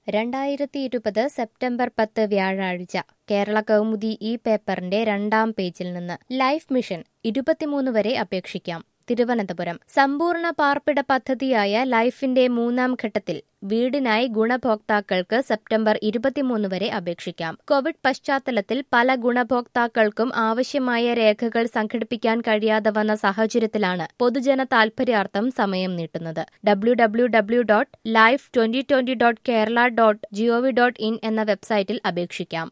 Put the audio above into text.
രണ്ടായിരത്തി ഇരുപത് സെപ്റ്റംബർ പത്ത് വ്യാഴാഴ്ച കേരള കൗമുദി ഈ പേപ്പറിന്റെ രണ്ടാം പേജിൽ നിന്ന് ലൈഫ് മിഷൻ ഇരുപത്തിമൂന്ന് വരെ അപേക്ഷിക്കാം തിരുവനന്തപുരം സമ്പൂർണ്ണ പാർപ്പിട പദ്ധതിയായ ലൈഫിന്റെ മൂന്നാം ഘട്ടത്തിൽ വീടിനായി ഗുണഭോക്താക്കൾക്ക് സെപ്റ്റംബർ ഇരുപത്തിമൂന്ന് വരെ അപേക്ഷിക്കാം കോവിഡ് പശ്ചാത്തലത്തിൽ പല ഗുണഭോക്താക്കൾക്കും ആവശ്യമായ രേഖകൾ സംഘടിപ്പിക്കാൻ കഴിയാതെ വന്ന സാഹചര്യത്തിലാണ് പൊതുജന താൽപര്യാർത്ഥം സമയം നീട്ടുന്നത് W W W dot life twenty twenty dot Kerala dot G O V dot in എന്ന വെബ്സൈറ്റിൽ അപേക്ഷിക്കാം